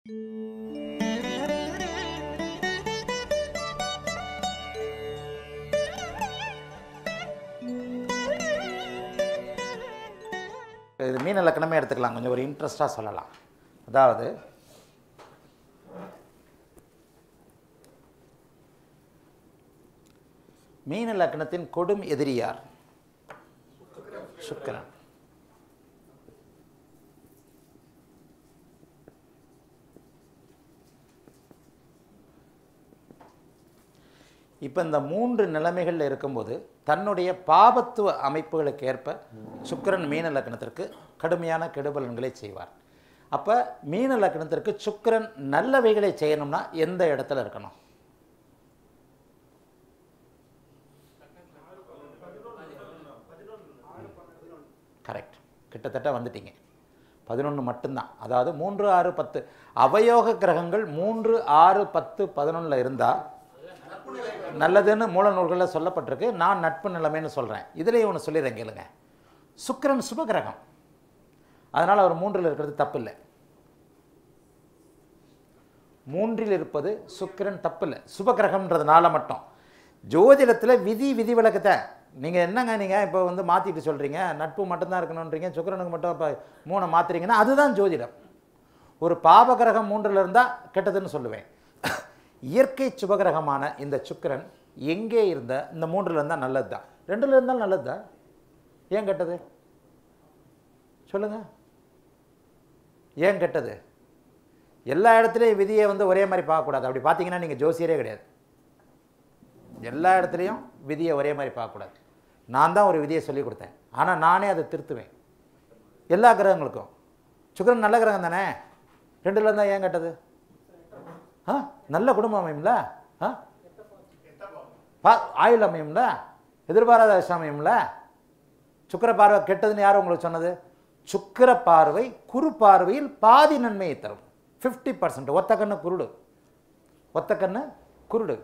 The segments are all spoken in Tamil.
இது மீன இலக்கணமே எடுத்துக்கலாம் கொஞ்சம் ஒரு இன்ட்ரெஸ்டாக சொல்லலாம் அதாவது மீன இலக்கணத்தின் கொடும் எதிரியார் சுக்கிரன் இப்போ இந்த மூன்று நிலைமைகளில் இருக்கும்போது தன்னுடைய பாபத்துவ அமைப்புகளுக்கு ஏற்ப சுக்கிரன் மீன லக்னத்திற்கு கடுமையான கெடுபலன்களை செய்வார் அப்போ மீன லக்னத்திற்கு சுக்கிரன் நல்லவைகளை செய்யணும்னா எந்த இடத்துல இருக்கணும் கரெக்ட் கிட்டத்தட்ட வந்துட்டீங்க பதினொன்று மட்டும்தான் அதாவது மூன்று ஆறு பத்து அவயோக கிரகங்கள் மூன்று ஆறு பத்து பதினொன்றில் இருந்தால் நல்லதுன்னு மூல நூல்களில் சொல்லப்பட்டிருக்கு நான் நட்பு நிலைமைன்னு சொல்கிறேன் இதுலேயும் ஒன்று சொல்லிடுறேன் கேளுங்க சுக்கிரன் சுபகிரகம் அதனால் அவர் மூன்றில் இருக்கிறது தப்பு இல்லை மூன்றில் இருப்பது சுக்கிரன் தப்பு இல்லை சுபகிரகம்ன்றதுனால மட்டும் ஜோதிடத்தில் விதி விதி விளக்கத்தை நீங்கள் என்னங்க நீங்கள் இப்போ வந்து மாற்றிட்டு சொல்கிறீங்க நட்பு மட்டும்தான் இருக்கணுன்றீங்க சுக்கிரனுக்கு மட்டும் இப்போ மூணை மாற்றுறீங்கன்னா அதுதான் ஜோதிடம் ஒரு பாபகிரகம் மூன்றில் இருந்தால் கெட்டதுன்னு சொல்லுவேன் இயற்கை சுபகிரகமான இந்த சுக்கிரன் எங்கே இருந்த இந்த மூன்றில் இருந்தால் நல்லது தான் ரெண்டில் இருந்தாலும் நல்லது தான் ஏன் கெட்டது சொல்லுங்க ஏன் கெட்டது எல்லா இடத்துலையும் விதியை வந்து ஒரே மாதிரி பார்க்கக்கூடாது அப்படி பார்த்தீங்கன்னா நீங்கள் ஜோசியரே கிடையாது எல்லா இடத்துலையும் விதியை ஒரே மாதிரி பார்க்கக்கூடாது நான் தான் ஒரு விதியை சொல்லி கொடுத்தேன் ஆனால் நானே அதை திருத்துவேன் எல்லா கிரகங்களுக்கும் சுக்கிரன் நல்ல கிரகம் தானே ரெண்டுல இருந்தால் ஏன் கெட்டது ஆ நல்ல குடும்பம் அமையும்ல ஆ பா ஆயுள் அமையும்ல எதிர்பாராத விஷயம் அமையும்ல சுக்கிர பார்வை கெட்டதுன்னு யார் உங்களுக்கு சொன்னது சுக்கிர பார்வை குரு பார்வையில் பாதி நன்மையை தரும் ஃபிஃப்டி பர்சன்ட் ஒத்த கண்ணு குருடு ஒத்த கண்ணு குருடு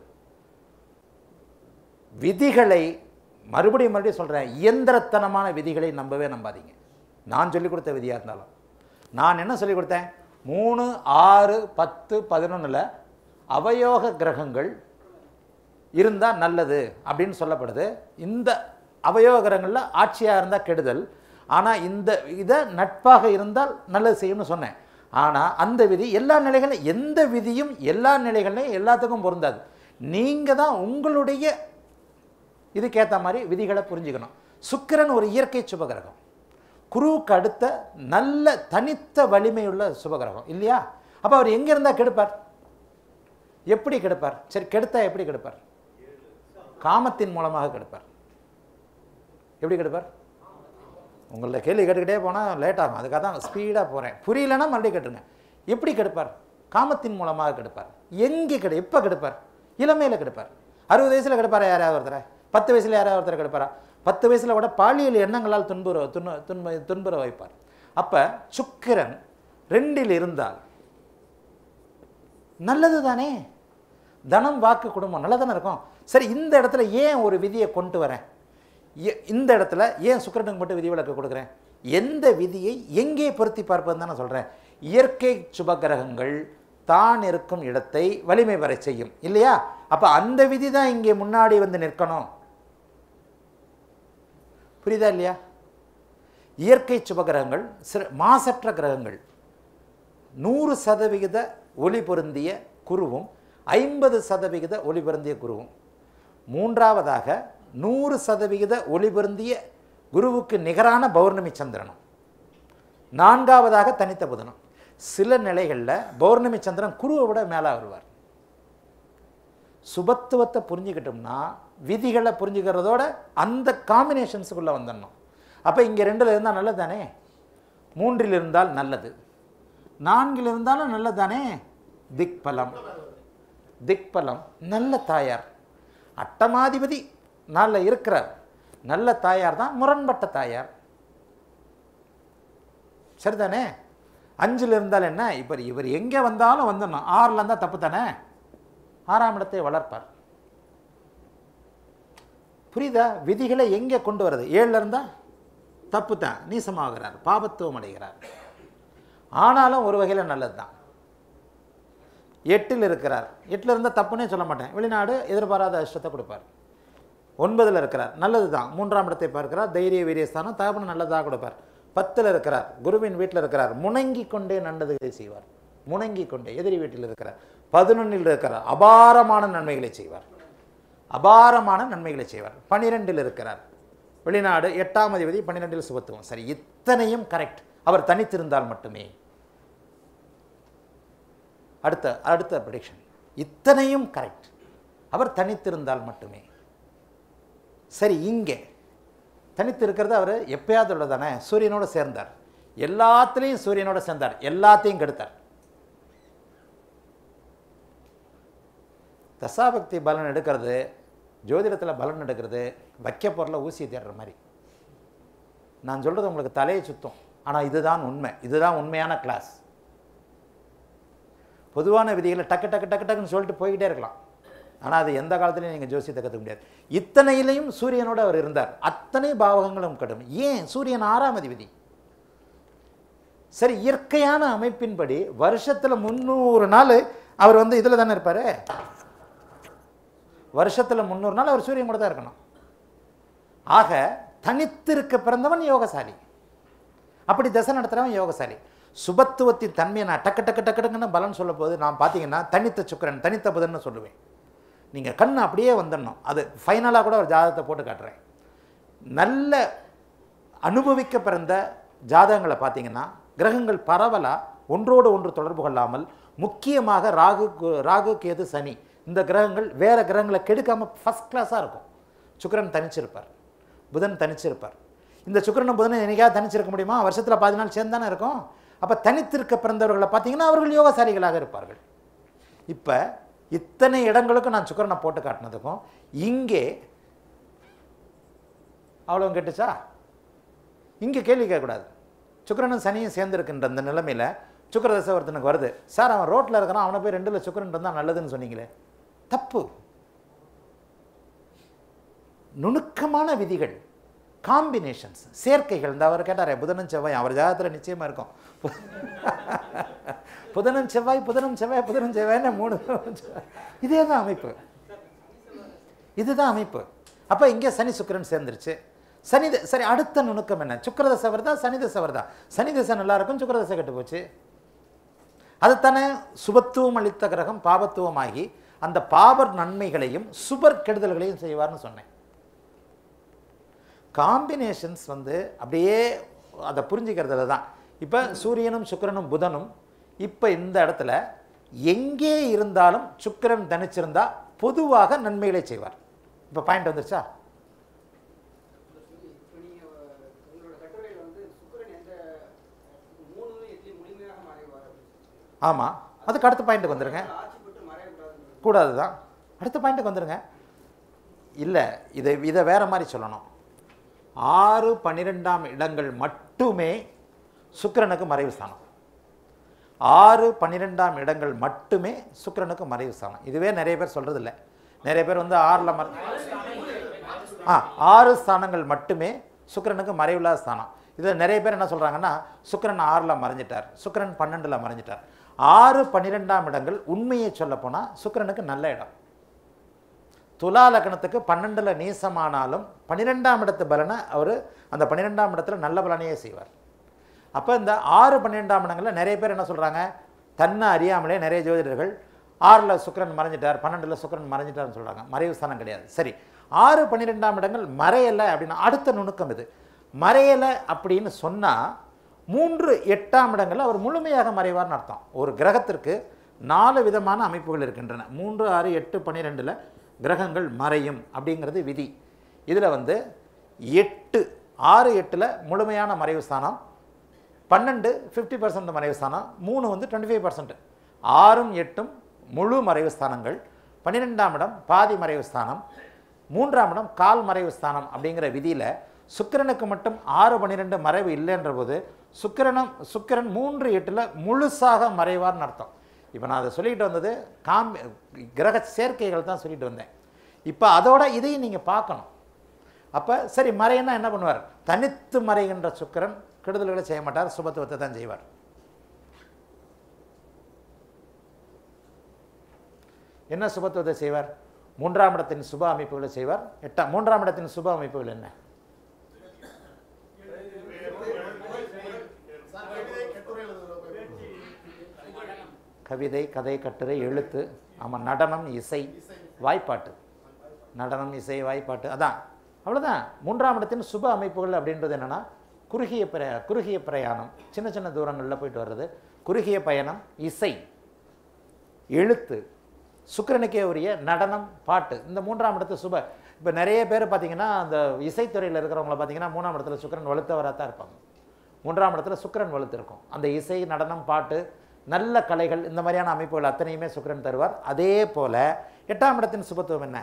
விதிகளை மறுபடியும் மறுபடியும் சொல்கிறேன் இயந்திரத்தனமான விதிகளை நம்பவே நம்பாதீங்க நான் சொல்லிக் கொடுத்த விதியாக இருந்தாலும் நான் என்ன சொல்லிக் கொடுத்தேன் மூணு ஆறு பத்து பதினொன்றில் அவயோக கிரகங்கள் இருந்தால் நல்லது அப்படின்னு சொல்லப்படுது இந்த அவயோக கிரகங்களில் ஆட்சியாக இருந்தால் கெடுதல் ஆனால் இந்த இதை நட்பாக இருந்தால் நல்லது செய்யும்னு சொன்னேன் ஆனால் அந்த விதி எல்லா நிலைகளிலும் எந்த விதியும் எல்லா நிலைகள்லையும் எல்லாத்துக்கும் பொருந்தாது நீங்கள் தான் உங்களுடைய இதுக்கேற்ற மாதிரி விதிகளை புரிஞ்சுக்கணும் சுக்கிரன் ஒரு இயற்கை சுபகிரகம் குருவுக்கு அடுத்த நல்ல தனித்த வலிமையுள்ள சுபகிரகம் இல்லையா அப்போ அவர் எங்கே இருந்தால் கெடுப்பார் எப்படி கெடுப்பார் சரி கெடுத்தா எப்படி கெடுப்பார் காமத்தின் மூலமாக கெடுப்பார் எப்படி கெடுப்பார் உங்களோட கேள்வி கேட்டுக்கிட்டே போனால் லேட் ஆகும் அதுக்காக தான் ஸ்பீடாக போகிறேன் புரியலன்னா மறுபடியும் கேட்டுருங்க எப்படி கெடுப்பார் காமத்தின் மூலமாக கெடுப்பார் எங்கே கெடு எப்போ கெடுப்பார் இளமையில் கெடுப்பார் அறுபது வயசில் கெடுப்பாரா யாராவது ஒருத்தரை பத்து வயசில் யாராவது ஒருத்தர் கெடுப்பாரா பத்து வயசில் கூட பாலியல் எண்ணங்களால் துன்புற துன்ப துன்ப துன்புற வைப்பார் அப்போ சுக்கிரன் ரெண்டில் இருந்தால் நல்லது தானே தனம் வாக்கு குடும்பம் நல்லா தானே இருக்கும் சரி இந்த இடத்துல ஏன் ஒரு விதியை கொண்டு வரேன் எ- இந்த இடத்துல ஏன் சுக்கிரனுக்கு மட்டும் விதி விலக்கு கொடுக்குறேன் எந்த விதியை எங்கே பொருத்தி பார்ப்பதுன்னு தான் நான் சொல்கிறேன் இயற்கை சுபகிரகங்கள் தான் இருக்கும் இடத்தை வலிமை பெற செய்யும் இல்லையா அப்போ அந்த விதி தான் இங்கே முன்னாடி வந்து நிற்கணும் புரியுதா இல்லையா இயற்கை சுபகிரகங்கள் சிற மாசற்ற கிரகங்கள் நூறு சதவிகித ஒளி பொருந்திய குருவும் ஐம்பது சதவிகித ஒளி பொருந்திய குருவும் மூன்றாவதாக நூறு சதவிகித ஒளி பொருந்திய குருவுக்கு நிகரான பௌர்ணமி சந்திரனும் நான்காவதாக தனித்த புதனும் சில நிலைகளில் பௌர்ணமி சந்திரன் குருவை விட மேலே வருவார் சுபத்துவத்தை புரிஞ்சுக்கிட்டோம்னா விதிகளை புரிஞ்சுக்கிறதோட அந்த காம்பினேஷன்ஸுக்குள்ளே வந்துடணும் அப்போ இங்கே ரெண்டில் இருந்தால் நல்லது தானே மூன்றில் இருந்தால் நல்லது நான்கில் இருந்தாலும் நல்லது தானே திக்பலம் திக்பலம் நல்ல தாயார் அட்டமாதிபதி நல்ல இருக்கிறார் நல்ல தாயார் தான் முரண்பட்ட தாயார் சரிதானே அஞ்சில் இருந்தால் என்ன இப்போ இவர் எங்கே வந்தாலும் வந்துடணும் ஆறில் இருந்தால் தப்பு தானே ஆறாம் இடத்தை வளர்ப்பார் புரியுதா விதிகளை எங்கே கொண்டு வருது ஏழில் இருந்தால் தப்பு தான் நீசமாகிறார் பாபத்துவம் அடைகிறார் ஆனாலும் ஒரு வகையில் நல்லது தான் எட்டில் இருக்கிறார் எட்டில் இருந்தால் தப்புன்னே சொல்ல மாட்டேன் வெளிநாடு எதிர்பாராத அதிர்ஷ்டத்தை கொடுப்பார் ஒன்பதில் இருக்கிறார் நல்லது தான் மூன்றாம் இடத்தை பார்க்கிறார் தைரிய வீரியஸ்தானம் தகப்பன நல்லதாக கொடுப்பார் பத்தில் இருக்கிறார் குருவின் வீட்டில் இருக்கிறார் முணங்கி கொண்டே நல்லதுகளை செய்வார் முணங்கி கொண்டே எதிரி வீட்டில் இருக்கிறார் பதினொன்னில் இருக்கிறார் அபாரமான நன்மைகளை செய்வார் அபாரமான நன்மைகளை செய்வார் பனிரெண்டில் இருக்கிறார் வெளிநாடு எட்டாம் அதிபதி பன்னிரெண்டில் சுபத்துவம் சரி இத்தனையும் கரெக்ட் அவர் தனித்திருந்தால் மட்டுமே அடுத்த அடுத்த ப்ரிடிக்ஷன் இத்தனையும் கரெக்ட் அவர் தனித்திருந்தால் மட்டுமே சரி இங்கே தனித்து இருக்கிறது அவர் எப்பயாவது தானே சூரியனோட சேர்ந்தார் எல்லாத்துலேயும் சூரியனோட சேர்ந்தார் எல்லாத்தையும் கெடுத்தார் தசாபக்தி பலன் எடுக்கிறது ஜோதிடத்தில் பலன் எடுக்கிறது வைக்க பொருளை ஊசி தேடுற மாதிரி நான் சொல்கிறது உங்களுக்கு தலையை சுத்தம் ஆனால் இதுதான் உண்மை இதுதான் உண்மையான கிளாஸ் பொதுவான விதிகளை டக்கு டக்கு டக்கு டக்குன்னு சொல்லிட்டு போய்கிட்டே இருக்கலாம் ஆனால் அது எந்த காலத்துலையும் நீங்கள் ஜோசியத்தை கற்றுக்க முடியாது இத்தனையிலையும் சூரியனோடு அவர் இருந்தார் அத்தனை பாவகங்களும் கடும் ஏன் சூரியன் ஆறாம் அதிபதி சரி இயற்கையான அமைப்பின்படி வருஷத்தில் முந்நூறு நாள் அவர் வந்து இதில் தானே இருப்பார் வருஷத்தில் முந்நூறு நாள் அவர் சூரியன் கூட தான் இருக்கணும் ஆக தனித்திருக்க பிறந்தவன் யோகசாலி அப்படி தசை நடத்துகிறவன் யோகசாலி சுபத்துவத்தின் தன்மையை நான் டக்கு டக்கு டக்கு டக்குன்னு பலன் சொல்ல போது நான் பார்த்தீங்கன்னா தனித்த சுக்கரன் தனித்த புதன்னு சொல்லுவேன் நீங்கள் கண் அப்படியே வந்துடணும் அது ஃபைனலாக கூட ஒரு ஜாதகத்தை போட்டு காட்டுறேன் நல்ல அனுபவிக்க பிறந்த ஜாதகங்களை பார்த்தீங்கன்னா கிரகங்கள் பரவலாக ஒன்றோடு ஒன்று தொடர்பு கொள்ளாமல் முக்கியமாக ராகு கு- ராகு கேது சனி இந்த கிரகங்கள் வேறு கிரகங்களை கெடுக்காமல் ஃபஸ்ட் கிளாஸாக இருக்கும் சுக்கிரன் தனிச்சிருப்பார் புதன் தனிச்சிருப்பார் இந்த சுக்கிரனும் புதனும் என்னைக்காவது தனிச்சிருக்க முடியுமா வருஷத்தில் பாதி நாள் சேர்ந்து தானே இருக்கும் அப்போ தனித்திருக்க பிறந்தவர்களை பார்த்தீங்கன்னா அவர்கள் யோகசாலிகளாக இருப்பார்கள் இப்போ இத்தனை இடங்களுக்கும் நான் சுக்கிரனை போட்டு காட்டினதுக்கும் இங்கே அவ்வளோ கெட்டுச்சா இங்கே கேள்வி கேட்கக்கூடாது சுக்கிரனும் சனியும் சேர்ந்துருக்குன்ற அந்த நிலைமையில் சுக்கிர தசை ஒருத்தனுக்கு வருது சார் அவன் ரோட்டில் இருக்கிறான் அவனை போய் ரெண்டில் சுக்கிரன் இருந்தால் நல்லதுன்னு சொன்னீங்களே தப்பு நுணுக்கமான விதிகள் காம்பினேஷன்ஸ் சேர்க்கைகள் இந்த அவர் கேட்டாரே புதனும் செவ்வாய் அவர் ஜாதகத்தில் நிச்சயமாக இருக்கும் புதனும் செவ்வாய் புதனும் செவ்வாய் புதனும் செவ்வாய்னு மூணு இதே தான் அமைப்பு இதுதான் அமைப்பு அப்போ இங்கே சனி சுக்கிரன் சேர்ந்துருச்சு சனி த- சரி அடுத்த நுணுக்கம் என்ன சுக்கிரதசை வருதா சனி தசை வருதா சனி தசை நல்லா இருக்கும் சுக்கிரதசை கெட்டு போச்சு அதுதானே சுபத்துவம் அளித்த கிரகம் பாபத்துவமாகி அந்த பாபர் நன்மைகளையும் சுபர் கெடுதல்களையும் செய்வார்னு சொன்னேன் காம்பினேஷன்ஸ் வந்து அப்படியே அதை புரிஞ்சுக்கிறதுல தான் இப்போ சூரியனும் சுக்கிரனும் புதனும் இப்போ இந்த இடத்துல எங்கே இருந்தாலும் சுக்கிரன் தனிச்சிருந்தா பொதுவாக நன்மைகளை செய்வார் இப்போ பாயிண்ட் வந்துருச்சா இப்போ நீங்க உங்களோட கட்டுரையில் வந்து சுக்கிரன் எந்த மூணு எட்லி முழுமையாக மறைவார் அப்படின்னு ஆமாம் அதுக்கு அடுத்த பாயிண்ட்டுக்கு வந்துருங்க ஆட்சி பெற்று மறையக்கூடாதுன்றது கூடாது தான் அடுத்த பாயிண்ட்டுக்கு வந்துருங்க இல்லை இதை இதை வேற மாதிரி சொல்லணும் ஆறு பன்னிரெண்டாம் இடங்கள் மட்டுமே சுக்கிரனுக்கு மறைவு ஸ்தானம் ஆறு பன்னிரெண்டாம் இடங்கள் மட்டுமே சுக்கிரனுக்கு மறைவு ஸ்தானம் இதுவே நிறைய பேர் சொல்றது இல்ல நிறைய பேர் வந்து ஆறில் மற ஆ ஆறு ஸ்தானங்கள் மட்டுமே சுக்கிரனுக்கு மறைவில்லா ஸ்தானம் இதில் நிறைய பேர் என்ன சொல்கிறாங்கன்னா சுக்கிரன் ஆறில் மறைஞ்சிட்டார் சுக்கிரன் பன்னெண்டில் மறைஞ்சிட்டார் ஆறு பன்னிரெண்டாம் இடங்கள் உண்மையை சொல்லப் போனால் சுக்கிரனுக்கு நல்ல இடம் துலா லக்னத்துக்கு பன்னெண்டில் நீசமானாலும் பன்னிரெண்டாம் இடத்து பலனை அவர் அந்த பன்னிரெண்டாம் இடத்துல நல்ல பலனையே செய்வார் அப்போ இந்த ஆறு பன்னிரெண்டாம் இடங்களில் நிறைய பேர் என்ன சொல்கிறாங்க தன்னை அறியாமலே நிறைய ஜோதிடர்கள் ஆறில் சுக்கிரன் மறைஞ்சிட்டார் பன்னெண்டில் சுக்கிரன் மறைஞ்சிட்டார்னு சொல்கிறாங்க மறைவு ஸ்தானம் கிடையாது சரி ஆறு பன்னிரெண்டாம் இடங்கள் மறையலை அப்படின்னா அடுத்த நுணுக்கம் இது மறையலை அப்படின்னு சொன்னால் மூன்று எட்டாம் இடங்களில் அவர் முழுமையாக மறைவார்னு அர்த்தம் ஒரு கிரகத்திற்கு நாலு விதமான அமைப்புகள் இருக்கின்றன மூன்று ஆறு எட்டு பன்னிரெண்டில் கிரகங்கள் மறையும் அப்படிங்கிறது விதி இதில் வந்து எட்டு ஆறு எட்டில் முழுமையான மறைவு ஸ்தானம் பன்னெண்டு ஃபிஃப்டி பர்சன்ட் மறைவு ஸ்தானம் மூணு வந்து டுவெண்ட்டி ஃபைவ் பர்சன்ட் ஆறும் எட்டும் முழு மறைவு ஸ்தானங்கள் பன்னிரெண்டாம் இடம் பாதி மறைவு ஸ்தானம் மூன்றாம் இடம் கால் மறைவு ஸ்தானம் அப்படிங்கிற விதியில் சுக்கிரனுக்கு மட்டும் ஆறு பன்னிரெண்டு மறைவு இல்லைன்ற போது சுக்கிரனும் சுக்கிரன் மூன்று எட்டில் முழுசாக மறைவார்னு அர்த்தம் இப்போ நான் அதை சொல்லிட்டு வந்தது காம் கிரக சேர்க்கைகள் தான் சொல்லிட்டு வந்தேன் இப்போ அதோட இதையும் நீங்கள் பார்க்கணும் அப்போ சரி மறைன்னா என்ன பண்ணுவார் தனித்து மறைகின்ற சுக்கிரன் கெடுதல்களை செய்ய மாட்டார் சுபத்துவத்தை தான் செய்வார் என்ன சுபத்துவத்தை செய்வார் மூன்றாம் இடத்தின் சுப அமைப்புகளை செய்வார் எட்டாம் மூன்றாம் இடத்தின் சுப அமைப்புகள் என்ன கவிதை கதை கட்டுரை எழுத்து ஆமாம் நடனம் இசை வாய்ப்பாட்டு நடனம் இசை வாய்ப்பாட்டு அதான் அவ்வளோதான் மூன்றாம் இடத்தின் சுப அமைப்புகள் அப்படின்றது என்னென்னா குறுகிய பிர குறுகிய பிரயாணம் சின்ன சின்ன தூரங்களில் போயிட்டு வர்றது குறுகிய பயணம் இசை எழுத்து சுக்கிரனுக்கே உரிய நடனம் பாட்டு இந்த மூன்றாம் இடத்து சுப இப்போ நிறைய பேர் பார்த்தீங்கன்னா அந்த இசைத்துறையில் இருக்கிறவங்கள பார்த்தீங்கன்னா மூணாம் இடத்துல சுக்கிரன் வலுத்தவராக தான் இருப்பாங்க மூன்றாம் இடத்துல சுக்கிரன் வலுத்து இருக்கும் அந்த இசை நடனம் பாட்டு நல்ல கலைகள் இந்த மாதிரியான அமைப்புகள் அத்தனையுமே சுக்கிரன் தருவார் அதே போல எட்டாம் இடத்தின் சுபத்துவம் என்ன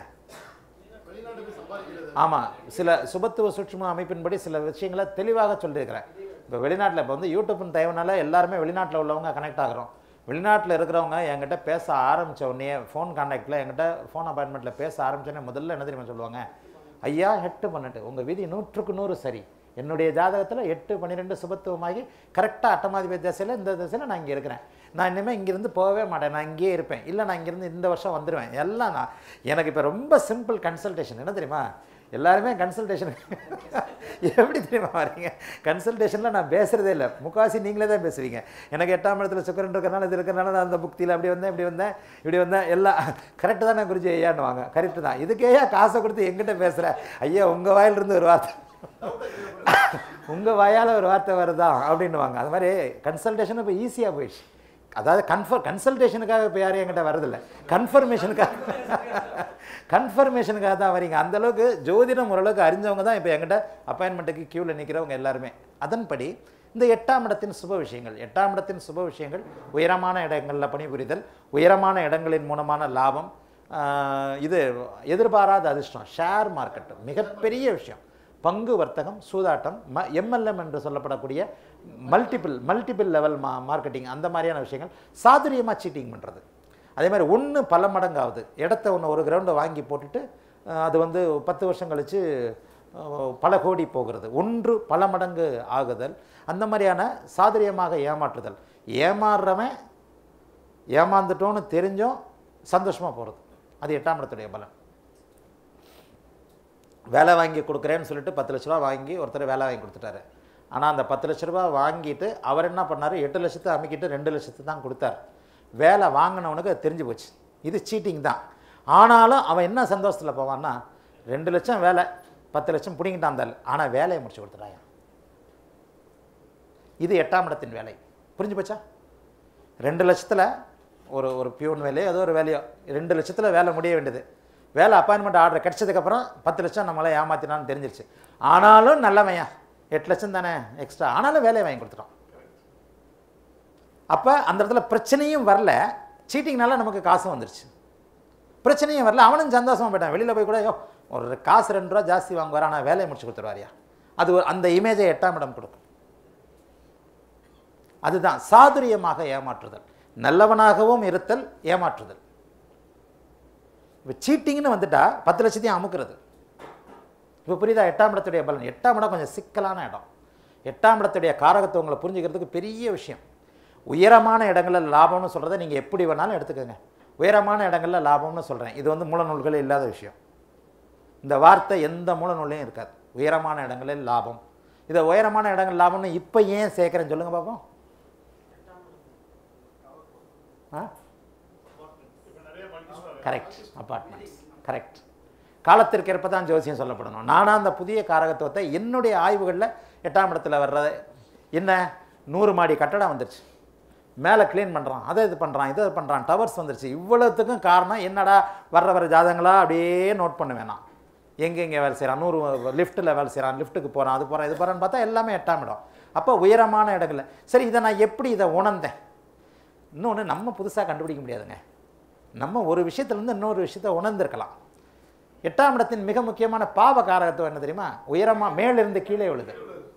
ஆமாம் சில சுபத்துவ சூட்சும அமைப்பின்படி சில விஷயங்களை தெளிவாக சொல்லியிருக்கிறேன் இப்போ வெளிநாட்டில் இப்போ வந்து யூடியூப்னு தேவைனால எல்லாருமே வெளிநாட்டில் உள்ளவங்க கனெக்ட் ஆகிறோம் வெளிநாட்டில் இருக்கிறவங்க என்கிட்ட பேச ஆரம்பித்த உடனே ஃபோன் கான்டாக்டில் என்கிட்ட ஃபோன் அப்பாயின்மெண்ட்டில் பேச ஆரம்பிச்சோடனே முதல்ல என்ன தெரியுமா சொல்லுவாங்க ஐயா எட்டு பன்னெண்டு உங்கள் விதி நூற்றுக்கு நூறு சரி என்னுடைய ஜாதகத்தில் எட்டு பன்னிரெண்டு சுபத்துவமாகி கரெக்டாக அட்டமாதிபதி திசையில் இந்த திசையில் நான் இங்கே இருக்கிறேன் நான் இனிமேல் இங்கேருந்து போகவே மாட்டேன் நான் இங்கேயே இருப்பேன் இல்லை நான் இங்கேருந்து இந்த வருஷம் வந்துடுவேன் எல்லாம் நான் எனக்கு இப்போ ரொம்ப சிம்பிள் கன்சல்டேஷன் என்ன தெரியுமா எல்லாருமே கன்சல்டேஷன் எப்படி தெரியுமா வரீங்க கன்சல்டேஷனில் நான் பேசுகிறதே இல்லை முக்காசி நீங்களே தான் பேசுவீங்க எனக்கு எட்டாம் இடத்துல சுக்கரன் இருக்கிறனால இது இருக்கிறனால நான் அந்த புக்தியில் அப்படி வந்தேன் இப்படி வந்தேன் இப்படி வந்தேன் எல்லாம் கரெக்டு தான் நான் குறிச்சி ஐயான்னுவாங்க கரெக்டு தான் இதுக்கே காசை கொடுத்து எங்கிட்ட பேசுகிற ஐயா உங்கள் வாயிலிருந்து ஒரு வார்த்தை உங்கள் வாயால் ஒரு வார்த்தை வருதா அப்படின்னுவாங்க அது மாதிரி கன்சல்டேஷன் இப்போ ஈஸியாக போயிடுச்சு அதாவது கன்ஃபர் கன்சல்டேஷனுக்காக இப்போ யாரும் என்கிட்ட வரதில்லை கன்ஃபர்மேஷனுக்காக கன்ஃபர்மேஷனுக்காக தான் வரீங்க அந்தளவுக்கு ஜோதிடம் ஓரளவுக்கு அறிஞ்சவங்க தான் இப்போ என்கிட்ட அப்பாயின்மெண்ட்டுக்கு க்யூவில் நிற்கிறவங்க எல்லாருமே அதன்படி இந்த எட்டாம் இடத்தின் சுப விஷயங்கள் எட்டாம் இடத்தின் சுப விஷயங்கள் உயரமான இடங்களில் பணிபுரிதல் உயரமான இடங்களின் மூலமான லாபம் ஆஹ், இது எதிர்பாராத அதிர்ஷ்டம் ஷேர் மார்க்கெட் மிகப்பெரிய விஷயம் பங்கு வர்த்தகம் சூதாட்டம் ம எம்எல்எம் என்று சொல்லப்படக்கூடிய மல்டிபிள் மல்டிபிள் லெவல் மா மார்க்கெட்டிங் அந்த மாதிரியான விஷயங்கள் சாதுரியமாக சீட்டிங் பண்ணுறது அதே மாதிரி ஒன்று பல மடங்காகுது இடத்த ஒன்று ஒரு கிரவுண்டை வாங்கி போட்டுட்டு அஹ், அது வந்து பத்து வருஷம் கழித்து பல கோடி போகிறது ஒன்று பல மடங்கு ஆகுதல் அந்த மாதிரியான சாதுரியமாக ஏமாற்றுதல் ஏமாறுறவன் ஏமாந்துட்டோன்னு தெரிஞ்சும் சந்தோஷமாக போகிறது அது எட்டாம் இடத்துடைய பலன் வேலை வாங்கி கொடுக்குறேன்னு சொல்லிட்டு பத்து லட்ச ரூபா வாங்கி ஒருத்தர் வேலை வாங்கி கொடுத்துட்டாரு ஆனால் அந்த பத்து லட்ச ரூபா வாங்கிட்டு அவர் என்ன பண்ணார் எட்டு லட்சத்தை அமைக்கிட்டு ரெண்டு லட்சத்தை தான் கொடுத்தார் வேலை வாங்கினவனுக்கு அது தெரிஞ்சு போச்சு இது சீட்டிங் தான் ஆனாலும் அவன் என்ன சந்தோஷத்தில் போவான்னா ரெண்டு லட்சம் வேலை பத்து லட்சம் பிடிங்கிட்டான் அந்த ஆனால் வேலையை முடிச்சு கொடுத்துட்டாயா இது எட்டாம் இடத்தின் வேலை புரிஞ்சு போச்சா ரெண்டு லட்சத்தில் ஒரு ஒரு பியூன் வேலையோ ஏதோ ஒரு வேலையோ ரெண்டு லட்சத்தில் வேலை முடிய வேண்டியது வேலை அப்பாயின்மெண்ட் ஆர்டர் கிடைச்சதுக்கப்புறம் பத்து லட்சம் நம்மளை ஏமாத்தினான்னு தெரிஞ்சிருச்சு ஆனாலும் நல்லவையா எட்டு லட்சம் தானே எக்ஸ்ட்ரா ஆனாலும் வேலையை வாங்கி கொடுத்துட்டோம் அப்போ அந்த இடத்துல பிரச்சனையும் வரல சீட்டிங்னால நமக்கு காசும் வந்துருச்சு பிரச்சனையும் வரல அவனும் சந்தோஷமா போயிட்டான் வெளியில் போய் கூட "ஐயோ, ஒரு காசு ரெண்டு ரூபா ஜாஸ்தி வாங்குவார் ஆனால் வேலையை முடிச்சு கொடுத்துருவாரியா அது ஒரு அந்த இமேஜை எட்டாம் இடம் கொடுக்கும் அதுதான் சாதுரியமாக ஏமாற்றுதல் நல்லவனாகவும் இருத்தல் ஏமாற்றுதல் இப்போ சீட்டிங்னு வந்துட்டா பத்து லட்சத்தையும் அமுக்குறது இப்போ புரியுதா எட்டாம் இடத்துடைய பலன் எட்டாம் இடம் கொஞ்சம் சிக்கலான இடம் எட்டாம் இடத்துடைய காரகத்துவங்களை புரிஞ்சுக்கிறதுக்கு பெரிய விஷயம் உயரமான இடங்களில் லாபம்னு சொல்கிறத நீங்கள் எப்படி வேணாலும் எடுத்துக்கோங்க உயரமான இடங்களில் லாபம்னு சொல்கிறேன் இது வந்து மூல நூல்களே இல்லாத விஷயம் இந்த வார்த்தை எந்த மூல நூல்லையும் இருக்காது உயரமான இடங்களில் லாபம் இதை உயரமான இடங்கள் லாபம்னு இப்போ ஏன் சேர்க்குறேன்னு சொல்லுங்க பார்ப்போம் ஆ கரெக்ட் அப்பார்ட்மெண்ட்ஸ் கரெக்ட் காலத்திற்கு ஏற்ப தான் ஜோசியம் சொல்லப்படணும் நானாக அந்த புதிய காரகத்துவத்தை என்னுடைய ஆய்வுகளில் எட்டாம் இடத்துல வர்றது என்ன நூறு மாடி கட்டடம் வந்துருச்சு மேலே க்ளீன் பண்ணுறான் அதை இது பண்ணுறான் இதை பண்ணுறான் டவர்ஸ் வந்துருச்சு இவ்வளோத்துக்கும் காரணம் என்னடா வர்ற வர ஜாதகங்களா அப்படியே நோட் பண்ண வேணாம் எங்கெங்கே வேலை செய்கிறான் நூறு லிஃப்ட்டில் வேலை செய்கிறான் லிஃப்ட்டுக்கு போகிறான் அது போகிறான் இது போகிறான்னு பார்த்தா எல்லாமே எட்டாம் இடம் அப்போ உயரமான இடங்கள்ல சரி இதை நான் எப்படி இதை உணர்ந்தேன் இன்னொன்று நம்ம புதுசாக கண்டுபிடிக்க முடியாதுங்க நம்ம ஒரு விஷயத்துலேருந்து இன்னொரு விஷயத்தை உணர்ந்திருக்கலாம் எட்டாம் இடத்தின் மிக முக்கியமான பாவ காரகத்துவம் என்ன தெரியுமா உயரமாக மேலிருந்து கீழே விழுது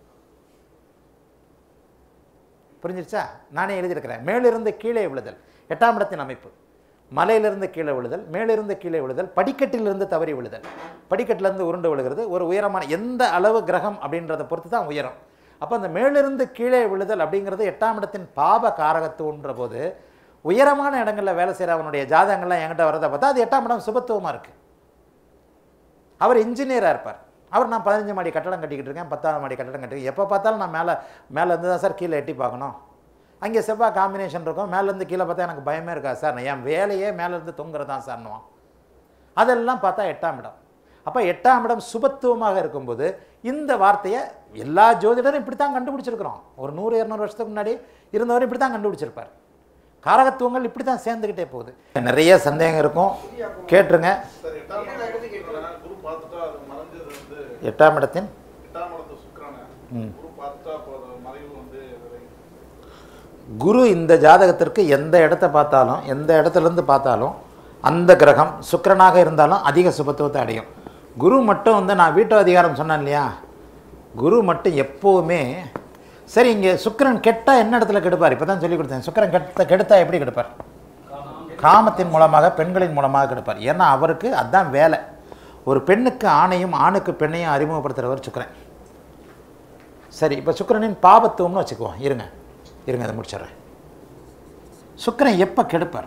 புரிஞ்சிருச்சா நானே எழுதியிருக்கிறேன் மேலிருந்து கீழே விழுதல் எட்டாம் இடத்தின் அமைப்பு மலையிலிருந்து கீழே விழுதல் மேலிருந்து கீழே விழுதல் படிக்கட்டிலிருந்து தவறி விழுதல் படிக்கட்டிலிருந்து உருண்டு விழுகிறது ஒரு உயரமான எந்த அளவு கிரகம் அப்படின்றத பொறுத்து தான் உயரம் அப்போ அந்த மேலிருந்து கீழே விழுதல் அப்படிங்கிறது எட்டாம் இடத்தின் பாவ காரகத்துவன்ற போது உயரமான இடங்களில் வேலை செய்கிறவனுடைய ஜாதகங்கள்லாம் என்கிட்ட வரதை பார்த்தா அது எட்டாம் இடம் சுபத்துவமாக இருக்குது அவர் இன்ஜினியராக இருப்பார் அவர் நான் பதினஞ்சு மாடி கட்டடம் கட்டிக்கிட்டு இருக்கேன் பத்தாம் மாடி கட்டடம் கட்டிருக்கேன் எப்போ பார்த்தாலும் நான் மேலே மேலேருந்து தான் சார் கீழே எட்டி பார்க்கணும் அங்கே செவ்வாய் காம்பினேஷன் இருக்கும் மேலேருந்து கீழே பார்த்தா எனக்கு பயமே இருக்காது சார் நான் என் வேலையே மேலேருந்து தூங்குறது தான் சார்னுவான் அதெல்லாம் பார்த்தா எட்டாம் இடம் அப்போ எட்டாம் இடம் சுபத்துவமாக இருக்கும்போது இந்த வார்த்தையை எல்லா ஜோதிடரும் இப்படி தான் கண்டுபிடிச்சிருக்கிறோம் ஒரு நூறு இரநூறு வருஷத்துக்கு முன்னாடி இருந்தவரும் இப்படி தான் கண்டுபிடிச்சிருப்பார் காரகத்துவங்கள் இப்படி தான் சேர்ந்துக்கிட்டே போகுது நிறைய சந்தேகம் இருக்கும் கேட்டுருங்க சார் எட்டாம் இடத்துக்கு கேட்கலாம் குரு பார்த்துட்டா அது மறைஞ்சது வந்து எட்டாம் இடத்தின் எட்டாம் இடத்து சுக்கிரனை ம். குரு பார்த்துட்டா அப்போ அது மறைவு வந்து விரை. குரு இந்த ஜாதகத்திற்கு எந்த இடத்த பார்த்தாலும் எந்த இடத்துலேருந்து பார்த்தாலும் அந்த கிரகம் சுக்கிரனாக இருந்தாலும் அதிக சுபத்துவத்தை அடையும் குரு மட்டும் வந்து நான் வீட்டு அதிகாரம் சொன்னேன் இல்லையா குரு மட்டும் எப்போவுமே சரி இங்கே சுக்கிரன் கெட்டா என்ன இடத்துல கெடுப்பார் இப்போ தான் சொல்லி கொடுத்தேன் சுக்கிரன் கெட்ட கெடுத்தா எப்படி கெடுப்பார் காமத்தின் மூலமாக பெண்களின் மூலமாக கெடுப்பார் ஏன்னா அவருக்கு அதான் வேலை ஒரு பெண்ணுக்கு ஆணையும் ஆணுக்கு பெண்ணையும் அறிமுகப்படுத்துகிறவர் சுக்கிரன் சரி இப்போ சுக்கிரனின் பாபத்துவம்னு வச்சுக்குவோம் இருங்க இருங்க அதை முடிச்சிடுறேன் சுக்கிரன் எப்போ கெடுப்பார்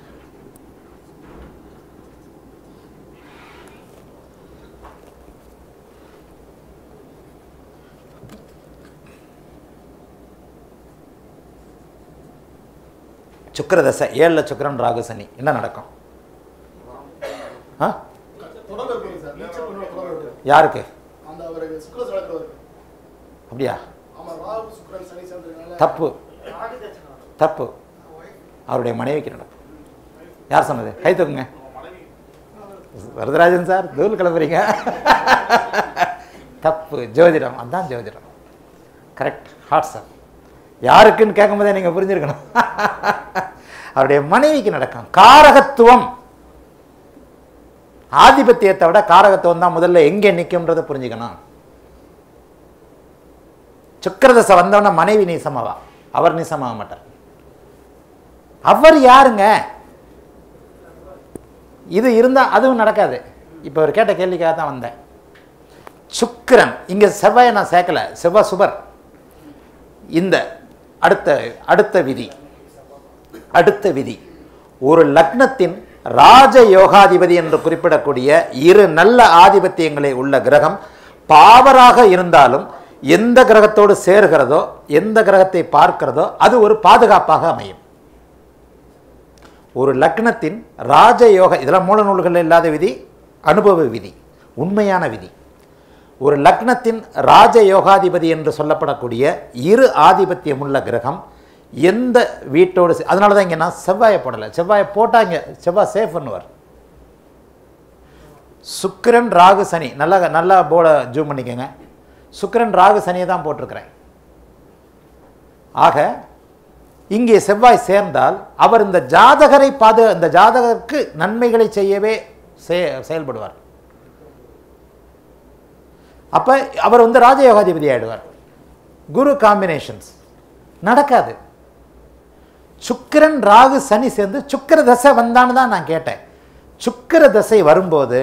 சுக்கிரதசை ஏழில் சுக்கிரன் ராகு சனி என்ன நடக்கும் ஆ தொடர்பு இருக்குங்க சார் நீச்சல் பண்ண தொடர்பு இருக்கு யாருக்கு அந்த அவருக்கு சுக்கர சடக்கிறவருக்கு அப்படியா ஆமா ராகு சுக்கரன் சனி சேர்ந்ததுனால தப்பு தப்பு அவருடைய மனைவிக்கு நடக்கும் யார் சொன்னது கை தூக்குங்க வரதராஜன் சார் தூள் கிளம்புறீங்க தப்பு ஜோதிடம் அதான் ஜோதிடம் கரெக்ட் ஹாட் சார் யாருக்குன்னு கேட்கும்போதே நீங்கள் புரிஞ்சிருக்கணும் அவருடைய மனைவிக்கு நடக்கும் காரகத்துவம் ஆதிபத்தியத்தை விட காரகத்துவம் தான் முதல்ல எங்கே நிற்கும்ன்றதை புரிஞ்சுக்கணும் சுக்கிரதசை வந்தவன மனைவி நீசமாவா அவர் நீசமாக மாட்டார் அவர் யாருங்க இது இருந்தால் அதுவும் நடக்காது இப்போ அவர் கேட்ட கேள்விக்காக தான் வந்தேன் சுக்கிரன் இங்கே செவ்வாயை நான் சேர்க்கல செவ்வாய் சுபர் இந்த அடுத்த அடுத்த விதி அடுத்த விதி ஒரு லக்னத்தின் ராஜ யோகாதிபதி என்று குறிப்பிடக்கூடிய இரு நல்ல ஆதிபத்தியங்களை உள்ள கிரகம் பாவராக இருந்தாலும் எந்த கிரகத்தோடு சேர்கிறதோ எந்த கிரகத்தை பார்க்கிறதோ அது ஒரு பாதுகாப்பாக அமையும் ஒரு லக்னத்தின் ராஜயோக இதெல்லாம் மூல நூல்களில் இல்லாத விதி அனுபவ விதி உண்மையான விதி ஒரு லக்னத்தின் ராஜ யோகாதிபதி என்று சொல்லப்படக்கூடிய இரு ஆதிபத்தியமுள்ள கிரகம் எந்த வீட்டோடு சே- அதனால தான் இங்கே நான் செவ்வாயை போடலை செவ்வாயை போட்டால் இங்கே செவ்வாய் சேஃப் பண்ணுவார் சுக்கிரன் ராகு சனி நல்லா நல்லா போர்டை ஜூம் பண்ணிக்கோங்க சுக்கிரன் ராகு சனியை தான் போட்டிருக்கிறேன் ஆக இங்கே செவ்வாய் சேர்ந்தால் அவர் இந்த ஜாதகரை பாது இந்த ஜாதகருக்கு நன்மைகளை செய்யவே செய- செயல்படுவார் அப்ப அவர் வந்து ராஜயோகாதிபதி ஆயிடுவார் குரு காம்பினேஷன்ஸ் நடக்காது சுக்கிரன் ராகு சனி சேர்ந்து சுக்கிர தசை வந்தான்னு தான் நான் கேட்டேன் சுக்கிர தசை வரும்போது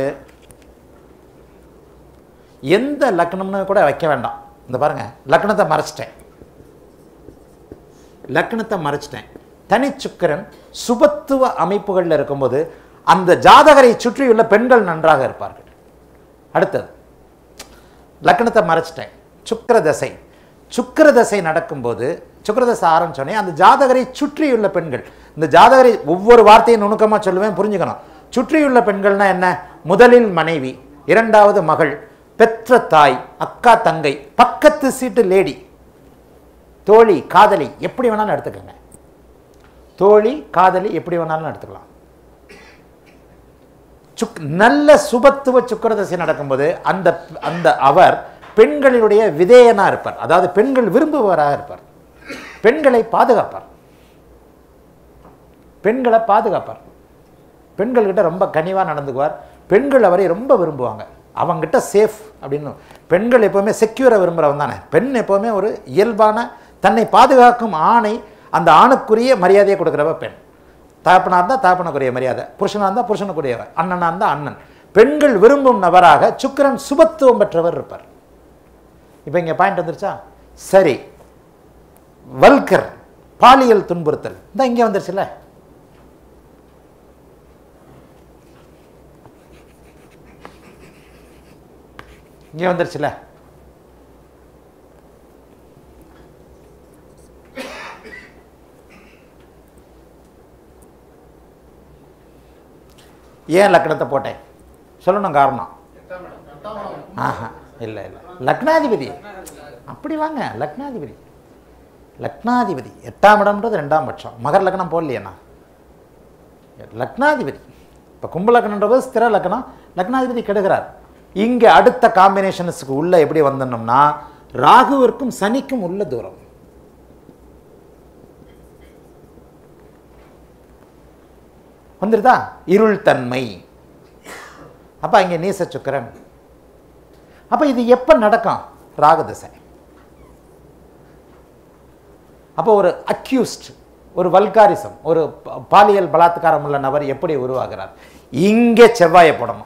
எந்த லக்னம்னு கூட வைக்க வேண்டாம் இந்த பாருங்க லக்னத்தை மறைச்சிட்டேன் லக்னத்தை மறைச்சிட்டேன் தனி சுக்கிரன் சுபத்துவ அமைப்புகளில் இருக்கும்போது அந்த ஜாதகரை சுற்றியுள்ள பெண்கள் நன்றாக இருப்பார்கள் அடுத்தது லக்னத்தை மறைச்சிட்டேன் சுக்கிர தசை சுக்கிர தசை நடக்கும்போது சுக்கிர தசை ஆரம்பிச்சோடனே அந்த ஜாதகரை சுற்றியுள்ள பெண்கள் இந்த ஜாதகரை ஒவ்வொரு வார்த்தையும் நுணுக்கமாக சொல்லுவேன் புரிஞ்சுக்கணும் சுற்றியுள்ள பெண்கள்னா என்ன முதலில் மனைவி இரண்டாவது மகள் பெற்ற தாய் அக்கா தங்கை பக்கத்து சீட்டு லேடி தோழி காதலி எப்படி வேணாலும் எடுத்துக்கோங்க தோழி காதலி எப்படி வேணாலும் எடுத்துக்கலாம் சுக் நல்ல சுபத்துவ சுக்கிரதசை நடக்கும்போது அந்த அந்த அவர் பெண்களினுடைய விதேயனா இருப்பார் அதாவது பெண்கள் விரும்புபவராக இருப்பார் பெண்களை பாதுகாப்பார் பெண்களை பாதுகாப்பார் பெண்கள்கிட்ட ரொம்ப கனிவாக நடந்துக்குவார் பெண்கள் அவரை ரொம்ப விரும்புவாங்க அவங்கிட்ட சேஃப் அப்படின்னு பெண்கள் எப்போவுமே செக்யூரை விரும்புகிறவன் தானே பெண் எப்போவுமே ஒரு இயல்பான தன்னை பாதுகாக்கும் ஆணை அந்த ஆணுக்குரிய மரியாதையை கொடுக்குறவ பெண் தகப்பனாக இருந்தால் தகப்பனுக்குரிய மரியாதை புருஷனாக இருந்தால் புருஷனுக்குரியவர் அண்ணனாக இருந்தால் அண்ணன் பெண்கள் விரும்பும் நபராக சுக்கிரன் சுபத்துவம் பெற்றவர் இருப்பார் இப்போ இங்கே பாயிண்ட் வந்துருச்சா சரி வல்கர் பாலியல் துன்புறுத்தல் இந்த இங்கே வந்துருச்சுல்ல இங்கே வந்துருச்சுல ஏன் லக்னத்தை போட்டேன் சொல்லணும் காரணம் எட்டாம் இடம். எட்டாம் இடம். ஆஹா இல்லை இல்லை லக்னாதிபதி அப்படி வாங்க லக்னாதிபதி லக்னாதிபதி எட்டாம் இடம்ன்றது ரெண்டாம் பட்சம் மகர் லக்னம் போடலையேண்ணா லக்னாதிபதி இப்போ கும்ப லக்னன்றது ஸ்திர லக்னம் லக்னாதிபதி கெடுகிறார் இங்கே அடுத்த காம்பினேஷன்ஸுக்கு உள்ள எப்படி வந்தோம்னா ராகுவிற்கும் சனிக்கும் உள்ள தூரம் வந்துருதா இருள் தன்மை அப்போ இங்கே நீச சுக்கிரன் அப்போ இது எப்போ நடக்கும் ராகு திசை அப்போ ஒரு அக்யூஸ்ட் ஒரு வல்காரிசம் ஒரு ப- பாலியல் பலாத்காரம் உள்ள நபர் எப்படி உருவாகிறார் இங்கே செவ்வாயை போடணும்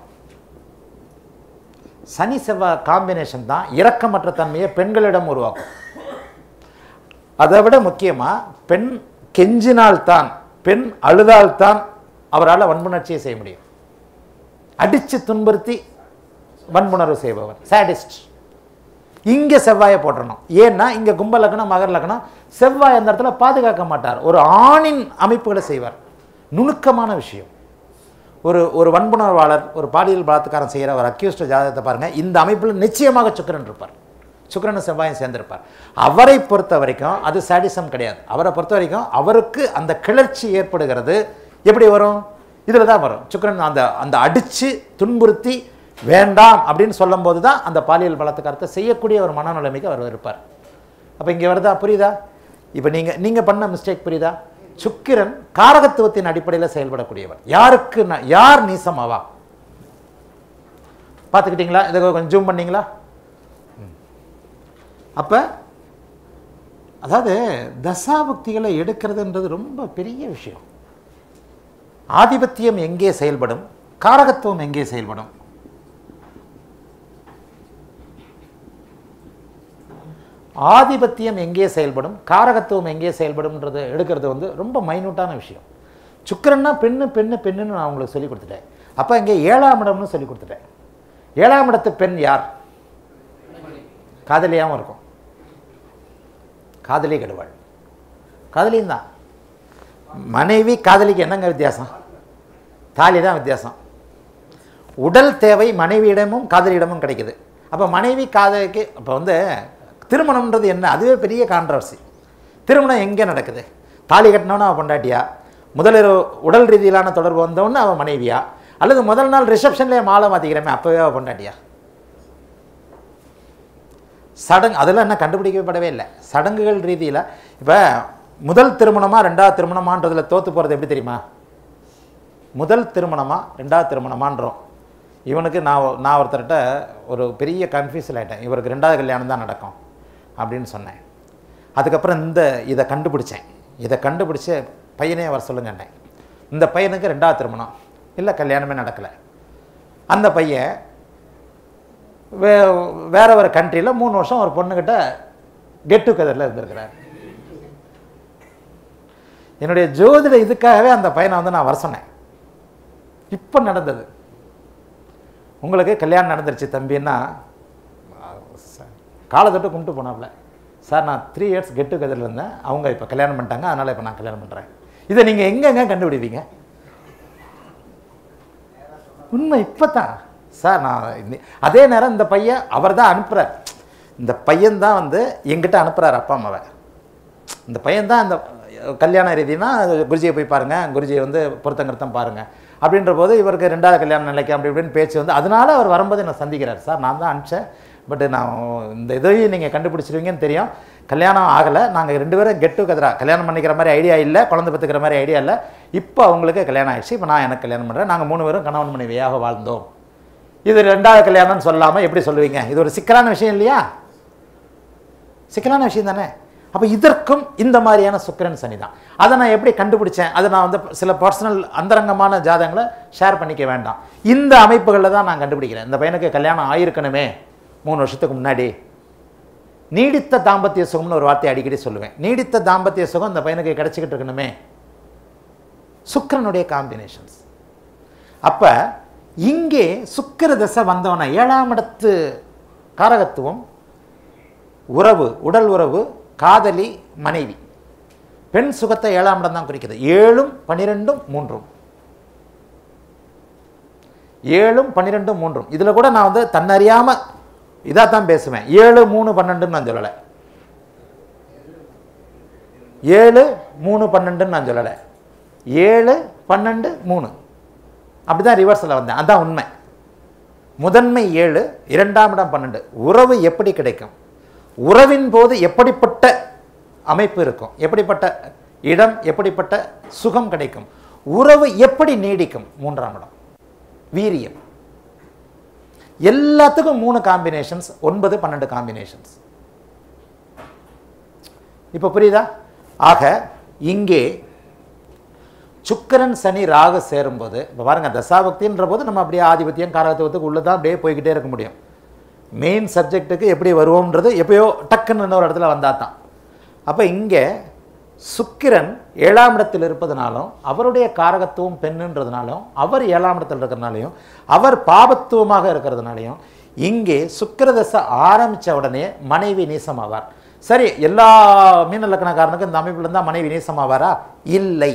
சனி செவ்வாய் காம்பினேஷன் தான் இரக்கமற்ற தன்மையை பெண்களிடம் உருவாக்கும் அதை விட முக்கியமாக பெண் கெஞ்சினால்தான் பெண் அழுதால்தான் அவரால் வன்புணர்ச்சியை செய்ய முடியும் அடித்து துன்புறுத்தி வன்புணர்வு செய்பவர் சாடிஸ்ட் இங்கே செவ்வாயை போட்டுறணும் ஏன்னா இங்கே கும்ப லக்னம் மகர லக்னம் செவ்வாய் அந்த இடத்துல பாதுகாக்க மாட்டார் ஒரு ஆணின் அமைப்புகளை செய்வார் நுணுக்கமான விஷயம் ஒரு ஒரு வன்புணர்வாளர் ஒரு பாலியல் பலாத்காரம் செய்கிற ஒரு அக்யூஸ்ட் ஜாதகத்தை பாருங்கள் இந்த அமைப்பில் நிச்சயமாக சுக்கிரன் இருப்பார் சுக்கிரனும் செவ்வாயும் சேர்ந்திருப்பார் அவரை பொறுத்த வரைக்கும் அது சாடிசம் கிடையாது அவரை பொறுத்த வரைக்கும் அவருக்கு அந்த கிளர்ச்சி ஏற்படுகிறது எப்படி வரும் இதில் தான் வரும் சுக்கிரன் அந்த அந்த அடித்து துன்புறுத்தி வேண்டாம் அப்படின்னு சொல்லும்போது தான் அந்த பாலியல் பலாத்காரத்தை செய்யக்கூடிய ஒரு மனநிலைமைக்கு அவர் இருப்பார் அப்போ இங்கே வருதா புரியுதா இப்போ நீங்கள் நீங்கள் பண்ண மிஸ்டேக் புரியுதா சுக்கிரன் காரகத்துவத்தின் அடிப்படையில் செயல்படக்கூடியவர் யாருக்கு ந- யார் நீசம் ஆவா பார்த்துக்கிட்டீங்களா இதை கொஞ்சம் ஜூம் பண்ணீங்களா அப்போ அதாவது தசாபக்திகளை எடுக்கிறதுன்றது ரொம்ப பெரிய விஷயம் ஆதிபத்தியம் எங்கே செயல்படும் காரகத்துவம் எங்கே செயல்படும் ஆதிபத்தியம் எங்கே செயல்படும் காரகத்துவம் எங்கே செயல்படும்ன்றது எடுக்கிறது வந்து ரொம்ப மைனூட்டான விஷயம் சுக்கிரன்னா பெண்ணு பெண்ணு பெண்ணுன்னு நான் உங்களுக்கு சொல்லி கொடுத்துட்டேன் அப்போ இங்கே ஏழாம் இடம்னு சொல்லி கொடுத்துட்டேன் ஏழாம் இடத்து பெண் யார் காதலியாகவும் இருக்கும் காதலி கெடுவாள் காதலியும் தான் மனைவி காதலிக்கு என்னங்க வித்தியாசம் தாலி தான் வித்தியாசம் உடல் தேவை மனைவியிடமும் காதலியிடமும் கிடைக்குது அப்போ மனைவி காதலிக்கு இப்போ வந்து திருமணம்ன்றது என்ன அதுவே பெரிய கான்ட்ரவர்சி திருமணம் எங்கே நடக்குது தாலி கட்டினவன அவன் பொண்டாட்டியா முதலிரவு உடல் ரீதியிலான தொடர்பு வந்தவொன்னு அவன் மனைவியா அல்லது முதல் நாள் ரிசப்ஷன்லேயே மாலை மாற்றிக்கிறமே அப்போவே அவள் பொண்டாட்டியா சடங்கு அதெல்லாம் என்ன கண்டுபிடிக்கப்படவே இல்லை சடங்குகள் ரீதியில் இப்போ முதல் திருமணமா ரெண்டாவது திருமணமான்றதில் தோற்று போகிறது எப்படி தெரியுமா முதல் திருமணமா ரெண்டாவது திருமணமான்றோம் இவனுக்கு நான் ஒ- நான் ஒருத்தர்கிட்ட ஒரு பெரிய கன்ஃபியூஸில் ஆகிட்டேன் இவருக்கு ரெண்டாவது கல்யாணம் தான் நடக்கும் அப்படின்னு சொன்னேன் அதுக்கப்புறம் இந்த இதை கண்டுபிடிச்சேன் இதை கண்டுபிடிச்சு பையனே வர சொல்லுங்கன்னேன் இந்த பையனுக்கு ரெண்டாவது திருமணம் இல்லை கல்யாணமே நடக்கலை அந்த பையன் வே வேற ஒரு கண்ட்ரியில் மூணு வருஷம் ஒரு பொண்ணுக்கிட்ட கெட் டுகெதரில் இருந்திருக்கிறார் என்னுடைய ஜோதிட இதுக்காகவே அந்த பையனை வந்து நான் வர சொன்னேன் இப்போ நடந்தது உங்களுக்கு கல்யாணம் நடந்துருச்சு தம்பின்னா காலை தொட்டு கும்பிட்டு போனாப்புல சார் நான் த்ரீ இயர்ஸ் கெட் டுகெதரில் இருந்தேன் அவங்க இப்போ கல்யாணம் பண்ணிட்டாங்க அதனால் இப்போ நான் கல்யாணம் பண்ணுறேன் இதை நீங்கள் எங்கெங்க கண்டுபிடிப்பீங்க உண்மை இப்போ தான் சார் நான் இன்னி- அதே நேரம் இந்த பையன் அவர் தான் அனுப்புகிறார் இந்த பையன் தான் வந்து எங்கிட்ட அனுப்புகிறார் அப்பா அம்மாவை இந்த பையன் தான் இந்த கல்யாண ரீதினா குருஜியை போய் பாருங்கள் குருஜியை வந்து பொருத்தங்கிருத்தம் பாருங்கள் அப்படின்ற போது இவருக்கு ரெண்டாவது கல்யாணம் நிலைக்கு அப்படி இப்படின்னு பேச்சு வந்து அதனால அவர் வரும்போது என்னை சந்திக்கிறார் சார் நான் தான் அனுப்பிச்சேன் பட் நான் இந்த இதையும் நீங்கள் கண்டுபிடிச்சிருவீங்கன்னு தெரியும் கல்யாணம் ஆகலை நாங்கள் ரெண்டு பேரும் கெட் டுகெதரா கல்யாணம் பண்ணிக்கிற மாதிரி ஐடியா இல்லை குழந்தை பெற்றுக்கிற மாதிரி ஐடியா இல்லை இப்போ அவங்களுக்கு கல்யாணம் ஆயிடுச்சு இப்போ நான் எனக்கு கல்யாணம் பண்ணுறேன் நாங்கள் மூணு பேரும் கணவன் மனைவியாக வாழ்ந்தோம் இது ரெண்டாவது கல்யாணம்னு சொல்லாமல் எப்படி சொல்லுவீங்க இது ஒரு சிக்கலான விஷயம் இல்லையா சிக்கலான விஷயம் தானே அப்போ இதற்கும் இந்த மாதிரியான சுக்கிரன் சனி தான் அதை நான் எப்படி கண்டுபிடிச்சேன் அதை நான் வந்து சில பர்சனல் அந்தரங்கமான ஜாதகங்களை ஷேர் பண்ணிக்க வேண்டாம் இந்த அமைப்புகளில் தான் நான் கண்டுபிடிக்கிறேன் இந்த பையனுக்கு கல்யாணம் ஆயிருக்கணுமே மூணு வருஷத்துக்கு முன்னாடி நீடித்த தாம்பத்திய சுகம்னு ஒரு வார்த்தையை அடிக்கடி சொல்லுவேன் நீடித்த தாம்பத்திய சுகம் இந்த பையனுக்கு கிடைச்சிக்கிட்டு இருக்கணுமே சுக்கிரனுடைய காம்பினேஷன்ஸ் அப்போ இங்கே சுக்கிர தசை வந்தவன ஏழாம் இடத்து காரகத்துவம் உறவு உடல் உறவு காதலி மனைவி பெண் சுகத்தை ஏழாம் இடம் தான் குறிக்குது ஏழும் பன்னிரெண்டும் மூன்றும் ஏழும் பன்னிரெண்டும் மூன்றும் இதில் கூட நான் வந்து தன்னறியாமல் இதாக தான் பேசுவேன் ஏழு மூணு பன்னெண்டுன்னு நான் சொல்லலை ஏழு மூணு பன்னெண்டுன்னு நான் சொல்லலை ஏழு பன்னெண்டு மூணு அப்படி தான் ரிவர்ஸில் வந்தேன் அதான் உண்மை முதன்மை ஏழு இரண்டாம் இடம் பன்னெண்டு உறவு எப்படி கிடைக்கும் உறவின் போது எப்படிப்பட்ட அமைப்பு இருக்கும் எப்படிப்பட்ட இடம் எப்படிப்பட்ட சுகம் கிடைக்கும் உறவு எப்படி நீடிக்கும் மூன்றாம் இடம் வீரியம் எல்லாத்துக்கும் மூணு காம்பினேஷன்ஸ் ஒன்பது பன்னெண்டு காம்பினேஷன்ஸ் இப்போ புரியுதா ஆக இங்கே சுக்கிரன் சனி ராகு சேரும்போது இப்போ பாருங்க தசாபக்தின்ற போது நம்ம அப்படியே ஆதிபத்தியம் காரகத்துவத்துக்கு உள்ளே தான் அப்படியே போய்கிட்டே இருக்க முடியும் மெயின் சப்ஜெக்ட்டுக்கு எப்படி வருவோம்ன்றது எப்பயோ டக்குன்னு இன்னொரு இடத்துல வந்தால் தான் அப்போ இங்கே சுக்கிரன் ஏழாம் இடத்தில் இருப்பதனாலும் அவருடைய காரகத்துவம் பெண்ணுன்றதுனாலும் அவர் ஏழாம் இடத்தில் இருக்கிறதுனாலையும் அவர் பாபத்துவமாக இருக்கிறதுனாலையும் இங்கே சுக்கிரதசை ஆரம்பித்த உடனே மனைவி நீசமாவார் சரி எல்லா மீன லக்கணக்காரனுக்கும் இந்த அமைப்பில் இருந்தால் மனைவி நீசமாவாரா இல்லை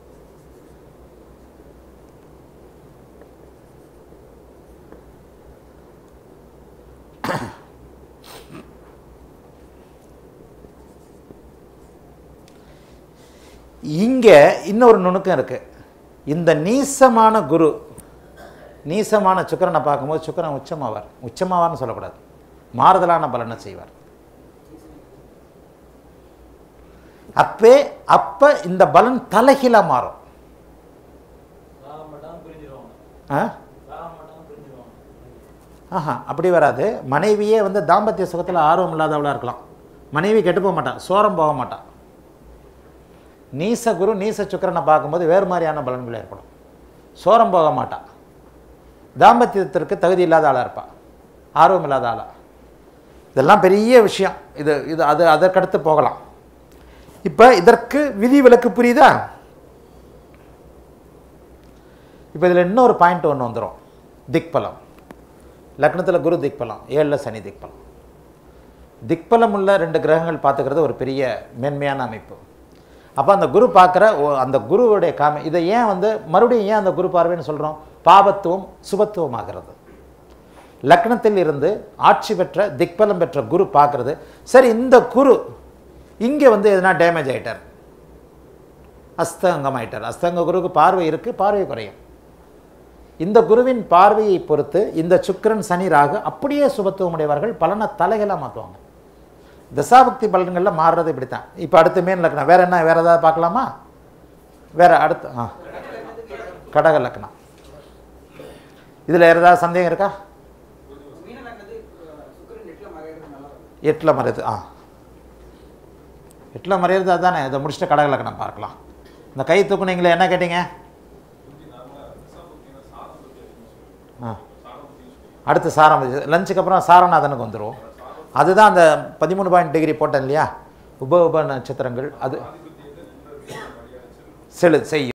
இங்கே இன்னொரு நுணுக்கம் இருக்குது இந்த நீசமான குரு நீசமான சுக்கிரனை பார்க்கும்போது சுக்கிரன் உச்சமாவார் உச்சமாவார்னு சொல்லக்கூடாது மாறுதலான பலனை செய்வார் அப்பே அப்போ இந்த பலன் தலைகீழாக மாறும் ஆ ஆஹா அப்படி வராது மனைவியே வந்து தாம்பத்திய சுகத்தில் ஆர்வம் இல்லாதவளாக இருக்கலாம் மனைவி கெட்டு போக மாட்டான் சோரம் போக மாட்டான் நீச குரு நீச சுக்கிரனை பார்க்கும்போது வேறு மாதிரியான பலன்கள் ஏற்படும் சோரம் போக மாட்டான் தாம்பத்தியத்திற்கு தகுதி இல்லாத ஆளாக இருப்பான் ஆர்வம் இல்லாத ஆளா இதெல்லாம் பெரிய விஷயம் இது இது அது அதற்கடுத்து போகலாம் இப்போ இதற்கு விதி விலக்கு புரியுதா இப்போ இதில் இன்னொரு பாயிண்ட் ஒன்று வந்துடும் திக்பலம் லக்னத்தில் குரு திக்பலம் ஏழில் சனி திக்பலம் திக்பலம் உள்ள ரெண்டு கிரகங்கள் பார்த்துக்கிறது ஒரு பெரிய மேன்மையான அமைப்பு அப்போ அந்த குரு பார்க்குற அந்த குருவுடைய காமி இதை ஏன் வந்து மறுபடியும் ஏன் அந்த குரு பார்வைன்னு சொல்கிறோம் பாபத்துவம் சுபத்துவம் ஆகிறது லக்னத்தில் இருந்து ஆட்சி பெற்ற திக்பலம் பெற்ற குரு பார்க்குறது சரி இந்த குரு இங்கே வந்து எதனா டேமேஜ் ஆகிட்டார் அஸ்தங்கம் ஆயிட்டார் அஸ்தங்க குருவுக்கு பார்வை இருக்குது பார்வை குறையும் இந்த குருவின் பார்வையை பொறுத்து இந்த சுக்கிரன் சனி ராகு அப்படியே சுபத்துவம் உடையவர்கள் பலனை தலைகளாக மாற்றுவாங்க தசாபக்தி பலன்களில் மாறுறது இப்படி தான் இப்போ அடுத்து மீன் லக்னம் வேற என்ன வேற ஏதாவது பார்க்கலாமா வேற அடுத்து ஆ கடக லக்னம் இதில் வேறு ஏதாவது சந்தேகம் இருக்கா மீன லக்னத்து சுக்கரன் நெட்டில் மறையிறது நல்லா இருக்கும் எட்டில் மறையுது ஆ எட்டில் மறையிறது அதுதானே இதை முடிச்சுட்டு கடக லக்னம் பார்க்கலாம் இந்த கை தூக்குனீங்களே என்ன கேட்டீங்க ஆ அடுத்து சாரம் லஞ்சுக்கு அப்புறம் சாரநாதனுக்கு வந்துடும் அதுதான் அந்த பதிமூணு பாயிண்ட் டிகிரி போட்டேன் இல்லையா உப உப நட்சத்திரங்கள் அது செலு செய்யும்